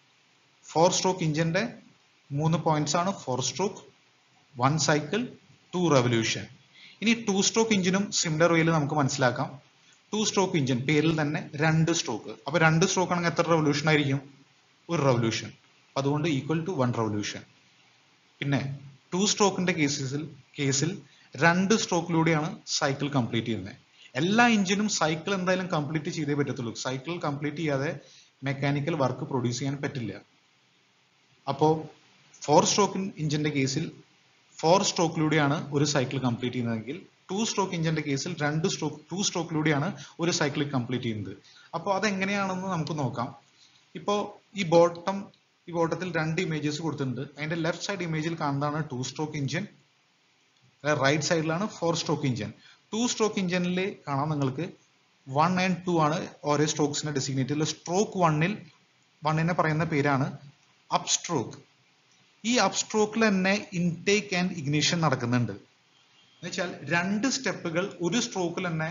ഫോർ സ്ട്രോക്ക് ഇഞ്ചിന്റെ മൂന്ന് പോയിന്റ്സ് ആണ് four stroke one cycle two revolution ഇനി ടു സ്ട്രോക്ക് ഇഞ്ചിനും സിമിലർ വേയിൽ നമുക്ക് മനസ്സിലാക്കാം ടു സ്ട്രോക്ക് ഇഞ്ചിൻ പേരിൽ തന്നെ രണ്ട് സ്ട്രോക്ക് അപ്പൊ രണ്ട് സ്ട്രോക്ക് ആണെങ്കിൽ എത്ര റെവല്യൂഷൻ ആയിരിക്കും ഒരു റെവല്യൂഷൻ അതുകൊണ്ട് ഈക്വൽ ടു വൺ റെവല്യൂഷൻ പിന്നെ ടു സ്ട്രോക്കിന്റെ കേസിൽ കേസിൽ രണ്ട് സ്ട്രോക്കിലൂടെയാണ് സൈക്കിൾ കംപ്ലീറ്റ് ചെയ്യുന്നത് എല്ലാ എഞ്ചിനും സൈക്കിൾ എന്തായാലും കംപ്ലീറ്റ് ചെയ്തേ പറ്റത്തുള്ളൂ സൈക്കിൾ കംപ്ലീറ്റ് ചെയ്യാതെ മെക്കാനിക്കൽ വർക്ക് പ്രൊഡ്യൂസ് ചെയ്യാൻ പറ്റില്ല അപ്പോ ഫോർ സ്ട്രോക്ക് ഇഞ്ചിന്റെ കേസിൽ ഫോർ സ്ട്രോക്കിലൂടെയാണ് ഒരു സൈക്കിൾ കംപ്ലീറ്റ് ചെയ്യുന്നതെങ്കിൽ ടു സ്ട്രോക്ക് ഇഞ്ചിന്റെ കേസിൽ രണ്ട് സ്ട്രോക്ക് ടു സ്ട്രോക്കിലൂടെയാണ് ഒരു സൈക്കിൾ കംപ്ലീറ്റ് ചെയ്യുന്നത് അപ്പോൾ അതെങ്ങനെയാണെന്ന് നമുക്ക് നോക്കാം ഇപ്പോൾ ഈ ബോട്ടം ഈ ബോട്ടത്തിൽ രണ്ട് ഇമേജസ് കൊടുത്തിട്ടുണ്ട് അതിന്റെ ലെഫ്റ്റ് സൈഡ് ഇമേജിൽ കാണുന്നതാണ് ടു സ്ട്രോക്ക് ഇഞ്ചിൻ റൈറ്റ് സൈഡിലാണ് four stroke engine two stroke ഇഞ്ചിനിൽ കാണാം നിങ്ങൾക്ക് വൺ ആൻഡ് ടു ആണ് ഓരോ സ്ട്രോക്സിനെ ഡെസിഗ്നേറ്റ് ചെയ്തത് സ്ട്രോക്ക് വണ്ണിൽ വണ്ണിനെ പറയുന്ന പേരാണ് അപ് സ്ട്രോക്ക് ഈ അപ് സ്ട്രോക്കിൽ തന്നെ ഇൻടേക്ക് ആൻഡ് ഇഗ്നിഷൻ നടക്കുന്നുണ്ട് എന്നുവെച്ചാൽ രണ്ട് സ്റ്റെപ്പുകൾ ഒരു സ്ട്രോക്കിൽ തന്നെ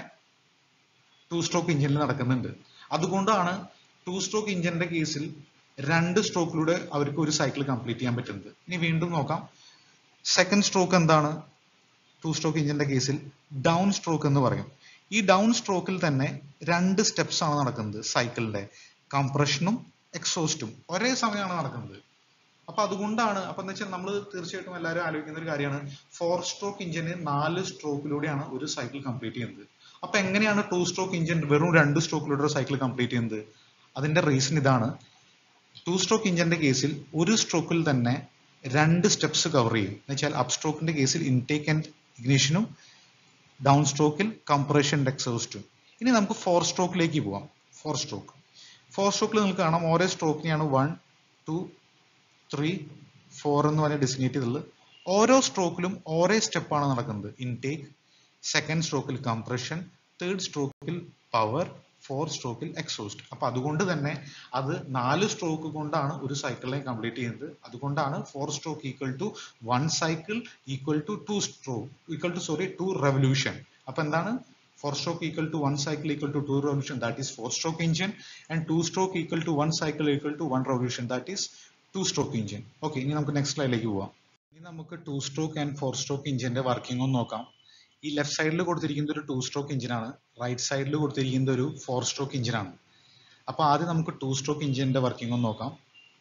ടു സ്ട്രോക്ക് ഇഞ്ചിനിൽ നടക്കുന്നുണ്ട് അതുകൊണ്ടാണ് ടു സ്ട്രോക്ക് ഇഞ്ചിന്റെ കേസിൽ രണ്ട് സ്ട്രോക്കിലൂടെ അവർക്ക് ഒരു സൈക്കിൾ കംപ്ലീറ്റ് ചെയ്യാൻ പറ്റുന്നത് ഇനി വീണ്ടും നോക്കാം സെക്കൻഡ് സ്ട്രോക്ക് എന്താണ് ടു സ്ട്രോക്ക് ഇഞ്ചിന്റെ കേസിൽ ഡൗൺ സ്ട്രോക്ക് എന്ന് പറയും ഈ ഡൗൺ സ്ട്രോക്കിൽ തന്നെ രണ്ട് സ്റ്റെപ്സ് ആണ് നടക്കുന്നത് സൈക്കിളിന്റെ കംപ്രഷനും എക്സോസ്റ്റും ഒരേ സമയമാണ് നടക്കുന്നത് അപ്പൊ അതുകൊണ്ടാണ് അപ്പൊ എന്താ വെച്ചാൽ നമ്മൾ തീർച്ചയായിട്ടും എല്ലാവരും ആലോചിക്കുന്ന ഒരു കാര്യമാണ് ഫോർ സ്ട്രോക്ക് ഇഞ്ചിന് നാല് സ്ട്രോക്കിലൂടെയാണ് ഒരു സൈക്കിൾ കംപ്ലീറ്റ് ചെയ്യുന്നത് അപ്പൊ എങ്ങനെയാണ് ടു സ്ട്രോക്ക് ഇഞ്ചിൻ വെറും രണ്ട് സ്ട്രോക്കിലൂടെ ഒരു സൈക്കിൾ കംപ്ലീറ്റ് ചെയ്യുന്നത് അതിന്റെ റീസൺ ഇതാണ് ടു സ്ട്രോക്ക് ഇഞ്ചിന്റെ കേസിൽ ഒരു സ്ട്രോക്കിൽ തന്നെ രണ്ട് സ്റ്റെപ്സ് കവർ ചെയ്യും എന്ന് വെച്ചാൽ അപ് സ്ട്രോക്കിന്റെ കേസിൽ ഇൻടേക്ക് ആൻഡ് ഇഗ്നിഷനും ഡൗൺ സ്ട്രോക്കിൽ കംപ്രഷൻ എക്സോസ്റ്റും ഇനി നമുക്ക് ഫോർ സ്ട്രോക്കിലേക്ക് പോവാം ഫോർ സ്ട്രോക്ക് ഫോർ സ്ട്രോക്കിൽ നിങ്ങൾക്ക് കാണാം ഓരോ സ്ട്രോക്കിനെയാണ് വൺ ടു ത്രീ ഫോർ എന്ന് പറഞ്ഞ് ഡെസിഗ്നേറ്റ് ചെയ്തുള്ളത് ഓരോ സ്ട്രോക്കിലും ഓരോ സ്റ്റെപ്പാണ് നടക്കുന്നത് ഇൻടേക്ക് സെക്കൻഡ് സ്ട്രോക്കിൽ കംപ്രഷൻ തേർഡ് സ്ട്രോക്കിൽ പവർ ഫോർ സ്ട്രോക്കിൽ എക്സോസ്റ്റ് അപ്പൊ അതുകൊണ്ട് തന്നെ അത് നാല് സ്ട്രോക്ക് കൊണ്ടാണ് ഒരു സൈക്കിളിനെ കംപ്ലീറ്റ് ചെയ്യുന്നത് അതുകൊണ്ടാണ് four stroke equal to one cycle equal to two stroke equal to sorry two revolution അപ്പൊ എന്താണ് four stroke equal to one cycle equal to two revolution that is four stroke engine and two stroke equal to one cycle equal to one revolution that is two stroke engine okay ഇനി നമുക്ക് next സ്ലൈഡിലേക്ക് പോവാം ഇനി നമുക്ക് two stroke and four stroke എഞ്ചിന്റെ working ഒന്ന് നോക്കാം ഈ ലെഫ്റ്റ് സൈഡിൽ കൊടുത്തിരിക്കുന്ന ഒരു ടു സ്ട്രോക്ക് എഞ്ചിനാണ് റൈറ്റ് സൈഡിൽ കൊടുത്തിരിക്കുന്ന ഒരു ഫോർ സ്ട്രോക്ക് എഞ്ചിനാണ് അപ്പൊ ആദ്യം നമുക്ക് ടു സ്ട്രോക്ക് എഞ്ചിന്റെ വർക്കിംഗ് ഒന്ന് നോക്കാം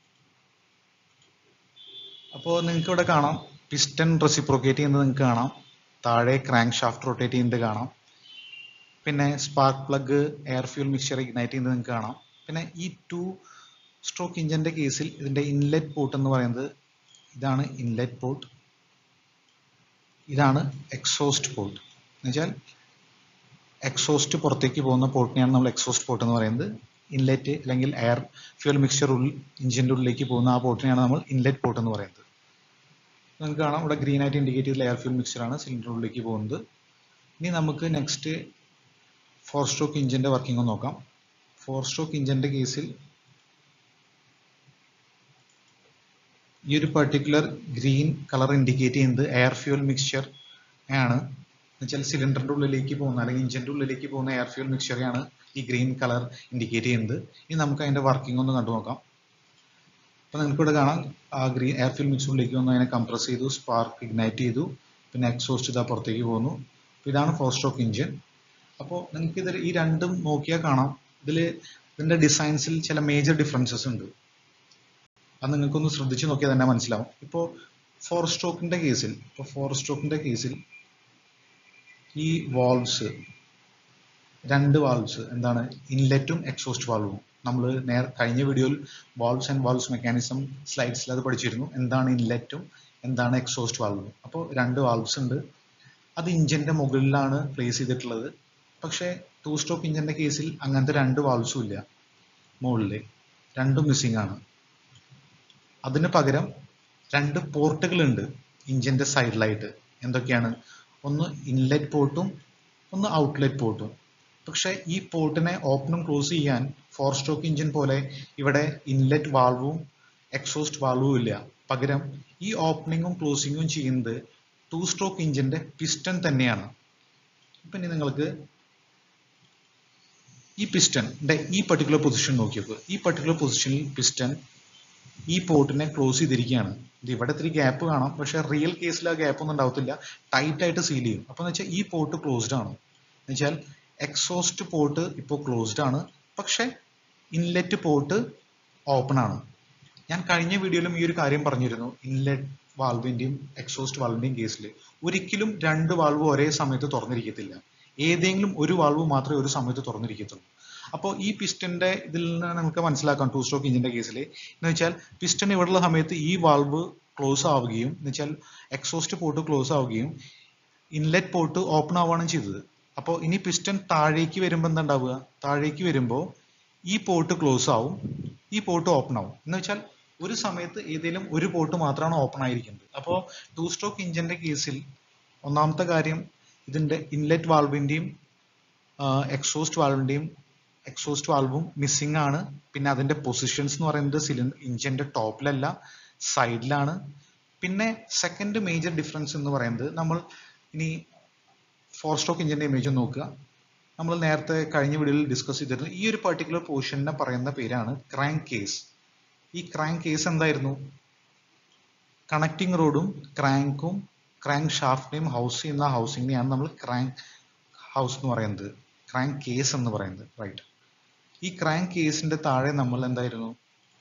അപ്പോൾ നിങ്ങൾക്ക് ഇവിടെ കാണാം പിസ്റ്റൺ റെസിപ്രോക്കേറ്റ് ചെയ്യുന്നത് നിങ്ങൾക്ക് കാണാം താഴെ ക്രാങ്ക് ഷാഫ്റ്റ് റൊട്ടേറ്റ് ചെയ്യുന്നത് കാണാം പിന്നെ spark plug air fuel mixture ignite ചെയ്യുന്നത് നിങ്ങൾക്ക് കാണാം പിന്നെ ഈ ടു സ്ട്രോക്ക് ഇഞ്ചിന്റെ കേസിൽ ഇതിന്റെ ഇൻലെറ്റ് പോർട്ട് എന്ന് പറയുന്നത് ഇതാണ് ഇൻലെറ്റ് പോർട്ട് ഇതാണ് എക്സോസ്റ്റ് പോർട്ട് എന്നുവെച്ചാൽ എക്സോസ്റ്റ് പുറത്തേക്ക് പോകുന്ന പോർട്ടിനെയാണ് നമ്മൾ എക്സോസ്റ്റ് പോർട്ട് എന്ന് പറയുന്നത് ഇൻലെറ്റ് അല്ലെങ്കിൽ എയർ ഫ്യൂൽ മിക്സ്ചർ ഉള്ളിൽ ഇഞ്ചിന്റെ ഉള്ളിലേക്ക് പോകുന്ന ആ പോർട്ടിനെയാണ് നമ്മൾ ഇൻലെറ്റ് പോർട്ട് എന്ന് പറയുന്നത് നിങ്ങൾക്ക് കാണാം ഇവിടെ ഗ്രീൻ ആയിട്ട് ഇൻഡിക്കേറ്റ് ചെയ്ത എയർ ഫ്യൂൽ മിക്സ്ചർ ആണ് സിലിണ്ടർ ഉള്ളിലേക്ക് പോകുന്നത് ഇനി നമുക്ക് നെക്സ്റ്റ് ഫോർ സ്ട്രോക്ക് ഇഞ്ചിന്റെ വർക്കിംഗ് ഒന്ന് നോക്കാം ഫോർ സ്ട്രോക്ക് ഇഞ്ചിന്റെ കേസിൽ ഈ ഒരു പെർട്ടിക്കുലർ ഗ്രീൻ കളർ ഇൻഡിക്കേറ്റ് ചെയ്യുന്നത് എയർ ഫ്യൂൽ മിക്സ്ചർ ആണ് എന്നുവെച്ചാൽ സിലിണ്ടറിന്റെ ഉള്ളിലേക്ക് പോകുന്ന അല്ലെങ്കിൽ ഇഞ്ചിന്റെ ഉള്ളിലേക്ക് പോകുന്ന എയർ ഫ്യൂൽ മിക്സ്ചറെയാണ് ഈ ഗ്രീൻ കളർ ഇൻഡിക്കേറ്റ് ചെയ്യുന്നത് ഇനി നമുക്ക് അതിന്റെ വർക്കിംഗ് ഒന്ന് കണ്ടു നോക്കാം അപ്പൊ നിങ്ങൾക്ക് ഇവിടെ കാണാം ആ ഗ്രീൻ എയർ ഫ്യൂൽ മിക്സ്ചറിലേക്ക് വന്ന് അതിനെ കംപ്രസ് ചെയ്തു സ്പാർക്ക് ഇഗ്നൈറ്റ് ചെയ്തു പിന്നെ എക്സോസ്റ്റ് ഇതാ പുറത്തേക്ക് പോകുന്നു ഇതാണ് ഫോർ സ്ട്രോക്ക് ഇഞ്ചിൻ അപ്പോൾ നിങ്ങൾക്ക് ഇതിൽ ഈ രണ്ടും നോക്കിയാൽ കാണാം ഇതിൽ ഇതിന്റെ ഡിസൈൻസിൽ ചില മേജർ ഡിഫറൻസസ് ഉണ്ട് അത് നിങ്ങൾക്കൊന്ന് ശ്രദ്ധിച്ച് നോക്കിയാൽ തന്നെ മനസ്സിലാവും ഇപ്പോൾ ഫോർ സ്ട്രോക്കിന്റെ കേസിൽ ഇപ്പോൾ ഫോർ സ്ട്രോക്കിന്റെ കേസിൽ ഈ വാൾവ്സ് രണ്ട് വാൾവ്സ് എന്താണ് ഇൻലെറ്റും എക്സോസ്റ്റ് വാൾവും നമ്മൾ നേർ കഴിഞ്ഞ വീഡിയോയിൽ വാൾവ്സ് ആൻഡ് വാൾവ്സ് മെക്കാനിസം സ്ലൈഡ്സിൽ അത് പഠിച്ചിരുന്നു എന്താണ് ഇൻലെറ്റും എന്താണ് എക്സോസ്റ്റ് വാൾവും അപ്പോൾ രണ്ട് വാൾവ്സ് ഉണ്ട് അത് ഇഞ്ചിന്റെ മുകളിലാണ് പ്ലേസ് ചെയ്തിട്ടുള്ളത് പക്ഷേ ടു സ്ട്രോക്ക് ഇഞ്ചിന്റെ കേസിൽ അങ്ങനത്തെ രണ്ട് വാൾവ്സും ഇല്ല മുകളിൽ രണ്ടും മിസ്സിംഗ് ആണ് അതിന് പകരം രണ്ട് പോർട്ടുകൾ ഉണ്ട് ഇഞ്ചിന്റെ സൈഡിലായിട്ട് എന്തൊക്കെയാണ് ഒന്ന് ഇൻലെറ്റ് പോർട്ടും ഒന്ന് ഔട്ട്ലെറ്റ് പോർട്ടും പക്ഷെ ഈ പോർട്ടിനെ ഓപ്പണും ക്ലോസ് ചെയ്യാൻ ഫോർ സ്ട്രോക്ക് ഇഞ്ചിൻ പോലെ ഇവിടെ ഇൻലെറ്റ് വാൾവും എക്സോസ്റ്റ് വാൾവും ഇല്ല പകരം ഈ ഓപ്പണിങ്ങും ക്ലോസിങ്ങും ചെയ്യുന്നത് ടു സ്ട്രോക്ക് ഇഞ്ചിന്റെ പിസ്റ്റൺ തന്നെയാണ് ഇപ്പൊ ഇനി നിങ്ങൾക്ക് ഈ പിസ്റ്റന്റെ ഈ പർട്ടിക്കുലർ പൊസിഷൻ നോക്കിയപ്പോൾ ഈ പർട്ടിക്കുലർ പൊസിഷനിൽ പിസ്റ്റൺ ഈ പോർട്ടിനെ ക്ലോസ് ചെയ്തിരിക്കുകയാണ് ഇത് ഇവിടെ ഇത്തിരി ഗ്യാപ്പ് കാണാം പക്ഷെ റിയൽ കേസിൽ ആ ഗ്യാപ്പ് ഒന്നും ഉണ്ടാവത്തില്ല ടൈറ്റ് ആയിട്ട് സീൽ ചെയ്യും അപ്പൊ എന്ന് വെച്ചാൽ ഈ പോർട്ട് ക്ലോസ്ഡ് ആണ് എന്ന് വെച്ചാൽ എക്സോസ്റ്റ് പോർട്ട് ഇപ്പോൾ ക്ലോസ്ഡ് ആണ് പക്ഷെ ഇൻലെറ്റ് പോർട്ട് ഓപ്പൺ ആണ് ഞാൻ കഴിഞ്ഞ വീഡിയോയിലും ഈ ഒരു കാര്യം പറഞ്ഞിരുന്നു ഇൻലെറ്റ് വാൾവിന്റെയും എക്സോസ്റ്റ് വാൾവിന്റെയും കേസിൽ ഒരിക്കലും രണ്ട് വാൾവ് ഒരേ സമയത്ത് തുറന്നിരിക്കത്തില്ല ഏതെങ്കിലും ഒരു വാൾവ് മാത്രമേ ഒരു സമയത്ത് തുറന്നിരിക്കത്തുള്ളൂ അപ്പോൾ ഈ പിസ്റ്റന്റെ ഇതിൽ നിന്ന് നമുക്ക് മനസ്സിലാക്കാം ടു സ്ട്രോക്ക് ഇഞ്ചിന്റെ കേസിൽ എന്ന് വെച്ചാൽ പിസ്റ്റൺ ഇവിടെയുള്ള സമയത്ത് ഈ വാൾവ് ക്ലോസ് ആവുകയും എന്ന് വെച്ചാൽ എക്സോസ്റ്റ് പോർട്ട് ക്ലോസ് ആവുകയും ഇൻലെറ്റ് പോർട്ട് ഓപ്പൺ ആവുകയാണ് ചെയ്തത് അപ്പോൾ ഇനി പിസ്റ്റൺ താഴേക്ക് വരുമ്പോൾ എന്താ ഉണ്ടാവുക താഴേക്ക് വരുമ്പോൾ ഈ പോർട്ട് ക്ലോസ് ആവും ഈ പോർട്ട് ഓപ്പൺ ആവും എന്ന് വെച്ചാൽ ഒരു സമയത്ത് ഏതെങ്കിലും ഒരു പോർട്ട് മാത്രമാണ് ഓപ്പൺ ആയിരിക്കുന്നത് അപ്പോൾ ടു സ്ട്രോക്ക് ഇഞ്ചിന്റെ കേസിൽ ഒന്നാമത്തെ കാര്യം ഇതിന്റെ ഇൻലെറ്റ് വാൾവിന്റെയും എക്സോസ്റ്റ് വാൾവിന്റെയും എക്സോസ്റ്റ് വാൾവും മിസ്സിംഗ് ആണ് പിന്നെ അതിന്റെ പൊസിഷൻസ് എന്ന് പറയുന്നത് സിലിണ്ടർ ഇഞ്ചിന്റെ ടോപ്പിലല്ല സൈഡിലാണ് പിന്നെ സെക്കൻഡ് മേജർ ഡിഫറൻസ് എന്ന് പറയുന്നത് നമ്മൾ ഇനി ഫോർ സ്ട്രോക്ക് ഇഞ്ചിന്റെ ഇമേജ് നോക്കുക നമ്മൾ നേരത്തെ കഴിഞ്ഞ വീഡിയോയിൽ ഡിസ്കസ് ചെയ്തിരുന്നു ഈ ഒരു പർട്ടിക്കുലർ പോർഷനെ പറയുന്ന പേരാണ് ക്രാങ്ക് കേസ് ഈ ക്രാങ്ക് കേസ് എന്തായിരുന്നു കണക്റ്റിംഗ് റോഡും ക്രാങ്കും ക്രാങ്ക് ഷാഫ്റ്റിനെയും ഹൗസ് ചെയ്യുന്ന ഹൗസിങ്ങിനെയാണ് നമ്മൾ ക്രാങ്ക് ഹൗസ് എന്ന് പറയുന്നത് ക്രാങ്ക് കേസ് എന്ന് പറയുന്നത് റൈറ്റ് ഈ ക്രാങ്ക് കേസിന്റെ താഴെ നമ്മൾ എന്തായിരുന്നു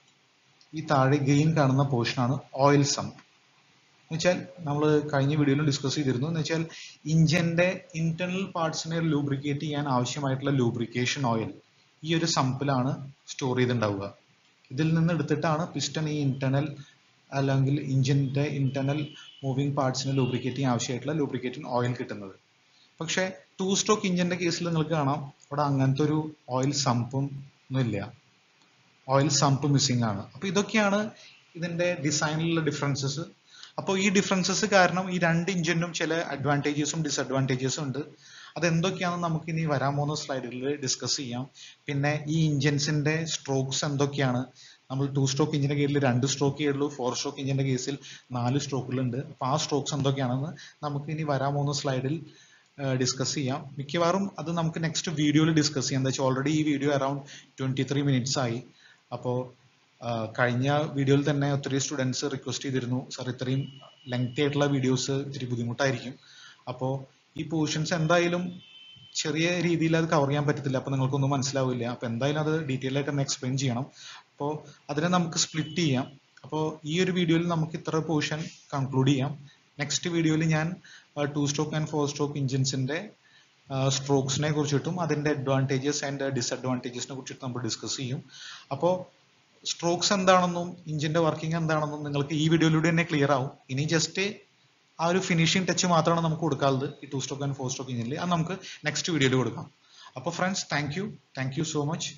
ഈ താഴെ ഗ്രീൻ കാണുന്ന പോർഷനാണ് ഓയിൽ സമ്പ് എന്ന് വെച്ചാൽ നമ്മൾ കഴിഞ്ഞ വീഡിയോയിലും ഡിസ്കസ് ചെയ്തിരുന്നു എന്ന് വെച്ചാൽ ഇഞ്ചിന്റെ ഇന്റർണൽ പാർട്സിനെ ലൂബ്രിക്കേറ്റ് ചെയ്യാൻ ആവശ്യമായിട്ടുള്ള ലൂബ്രിക്കേഷൻ ഓയിൽ ഈ ഒരു സമ്പിലാണ് സ്റ്റോർ ചെയ്തിട്ടുണ്ടാവുക ഇതിൽ നിന്ന് എടുത്തിട്ടാണ് പിസ്റ്റൺ ഈ ഇന്റർണൽ അല്ലെങ്കിൽ ഇഞ്ചിന്റെ ഇന്റർണൽ മൂവിംഗ് പാർട്സിനെ ലൂബ്രിക്കേറ്റ് ചെയ്യാൻ ആവശ്യമായിട്ടുള്ള ലൂബ്രിക്കേറ്റിംഗ് ഓയിൽ കിട്ടുന്നത് പക്ഷേ ടു സ്ട്രോക്ക് ഇഞ്ചിന്റെ കേസിൽ നിങ്ങൾക്ക് കാണാം ഇവിടെ അങ്ങനത്തെ ഒരു ഓയിൽ സമ്പും ഒന്നുമില്ല ഓയിൽ സമ്പ് മിസ്സിംഗ് ആണ് അപ്പൊ ഇതൊക്കെയാണ് ഇതിന്റെ ഡിസൈനിലുള്ള ഡിഫറൻസസ് അപ്പോൾ ഈ ഡിഫറൻസസ് കാരണം ഈ രണ്ട് ഇഞ്ചിനും ചില അഡ്വാൻറ്റേജസും ഡിസഡ്വാൻറ്റേജസും ഉണ്ട് അതെന്തൊക്കെയാണെന്ന് നമുക്ക് ഇനി വരാൻ പോകുന്ന സ്ലൈഡുകളിൽ ഡിസ്കസ് ചെയ്യാം പിന്നെ ഈ ഇഞ്ചിൻസിന്റെ സ്ട്രോക്സ് എന്തൊക്കെയാണ് നമ്മൾ ടു സ്ട്രോക്ക് ഇഞ്ചിന്റെ കേസിൽ രണ്ട് സ്ട്രോക്ക് ഉള്ളൂ ഫോർ സ്ട്രോക്ക് ഇഞ്ചിന്റെ കേസിൽ നാല് സ്ട്രോക്കുകളുണ്ട് അപ്പൊ ആ സ്ട്രോക്സ് എന്തൊക്കെയാണെന്ന് നമുക്ക് ഇനി വരാൻ പോകുന്ന സ്ലൈഡിൽ ഡിസ്കസ് ചെയ്യാം മിക്കവാറും അത് നമുക്ക് നെക്സ്റ്റ് വീഡിയോയിൽ ഡിസ്കസ് ചെയ്യാം എന്താ വെച്ചാൽ ഓൾറെഡി ഈ video around twenty three minutes ആയി അപ്പോൾ കഴിഞ്ഞ വീഡിയോയിൽ തന്നെ ഒത്തിരി സ്റ്റുഡൻസ് റിക്വസ്റ്റ് ചെയ്തിരുന്നു സാർ ഇത്രയും ലെങ്തി ആയിട്ടുള്ള വീഡിയോസ് ഇത്തിരി ബുദ്ധിമുട്ടായിരിക്കും അപ്പോൾ ഈ പോർഷൻസ് എന്തായാലും ചെറിയ രീതിയിൽ അത് കവർ ചെയ്യാൻ പറ്റത്തില്ല അപ്പോൾ നിങ്ങൾക്കൊന്നും മനസ്സിലാവില്ല അപ്പോൾ എന്തായാലും അത് ഡീറ്റെയിൽ ആയിട്ട് തന്നെ എക്സ്പ്ലെയിൻ ചെയ്യണം അപ്പോൾ അതിനെ നമുക്ക് സ്പ്ലിറ്റ് ചെയ്യാം അപ്പോൾ ഈ ഒരു വീഡിയോയിൽ നമുക്ക് ഇത്ര പോർഷൻ കൺക്ലൂഡ് ചെയ്യാം നെക്സ്റ്റ് വീഡിയോയിൽ ഞാൻ two stroke and four stroke ഇഞ്ചിൻസിന്റെ സ്ട്രോക്സിനെ കുറിച്ചിട്ടും അതിന്റെ അഡ്വാൻറ്റേജസ് ആൻഡ് ഡിസഡ്വാൻറ്റേജസിനെ കുറിച്ചിട്ട് നമ്മൾ ഡിസ്കസ് ചെയ്യും അപ്പോൾ സ്ട്രോക്സ് എന്താണെന്നും ഇഞ്ചിന്റെ വർക്കിംഗ് എന്താണെന്നും നിങ്ങൾക്ക് ഈ വീഡിയോയിലൂടെ തന്നെ ക്ലിയർ ആവും ഇനി ജസ്റ്റ് ആ ഒരു ഫിനിഷിംഗ് ടച്ച് മാത്രമാണ് നമുക്ക് കൊടുക്കാറുള്ളത് ഈ two stroke and four stroke ഇഞ്ചിനിൽ അത് നമുക്ക് നെക്സ്റ്റ് വീഡിയോയിൽ കൊടുക്കാം അപ്പോൾ friends thank you thank you so much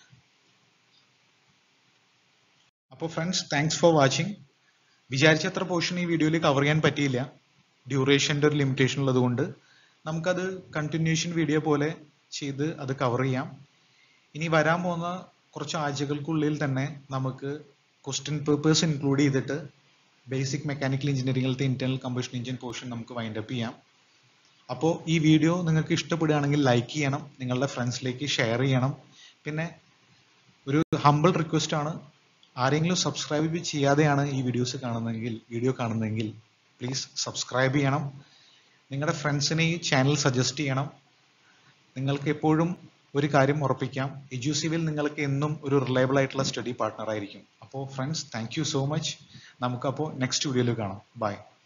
അപ്പോൾ ഫ്രണ്ട്സ് താങ്ക്സ് ഫോർ വാച്ചിങ് വിചാരിച്ചത്ര പോർഷൻ ഈ വീഡിയോയിൽ കവർ ചെയ്യാൻ പറ്റിയില്ല ഡ്യൂറേഷൻ്റെ ഒരു ലിമിറ്റേഷൻ ഉള്ളതുകൊണ്ട് നമുക്കത് കണ്ടിന്യൂഷൻ വീഡിയോ പോലെ ചെയ്ത് അത് കവർ ചെയ്യാം ഇനി വരാൻ പോകുന്ന കുറച്ച് ആഴ്ചകൾക്കുള്ളിൽ തന്നെ നമുക്ക് ക്വസ്റ്റ്യൻ പേപ്പേഴ്സ് ഇൻക്ലൂഡ് ചെയ്തിട്ട് ബേസിക് മെക്കാനിക്കൽ എഞ്ചിനീയറിംഗിലത്തെ ഇന്റേണൽ കമ്പഷൻ എഞ്ചിൻ പോർഷൻ നമുക്ക് വൈൻഡ് അപ്പ് ചെയ്യാം അപ്പോൾ ഈ വീഡിയോ നിങ്ങൾക്ക് ഇഷ്ടപ്പെടുകയാണെങ്കിൽ ലൈക്ക് ചെയ്യണം നിങ്ങളുടെ ഫ്രണ്ട്സിലേക്ക് ഷെയർ ചെയ്യണം പിന്നെ ഒരു ഹമ്പിൾ റിക്വസ്റ്റ് ആണ് ആരെങ്കിലും സബ്സ്ക്രൈബ് ചെയ്യാതെയാണ് ഈ വീഡിയോസ് കാണുന്നതെങ്കിൽ വീഡിയോ കാണുന്നതെങ്കിൽ പ്ലീസ് സബ്സ്ക്രൈബ് ചെയ്യണം നിങ്ങളുടെ ഫ്രണ്ട്സിനെ ഈ ചാനൽ സജസ്റ്റ് ചെയ്യണം നിങ്ങൾക്ക് എപ്പോഴും ഒരു കാര്യം ഉറപ്പിക്കാം എജ്യൂസിവിൽ നിങ്ങൾക്ക് എന്നും ഒരു റിലയബിൾ ആയിട്ടുള്ള സ്റ്റഡി പാർട്ട്ണർ ആയിരിക്കും അപ്പോൾ friends thank you so much നമുക്കപ്പോൾ നെക്സ്റ്റ് വീഡിയോയിൽ കാണാം ബൈ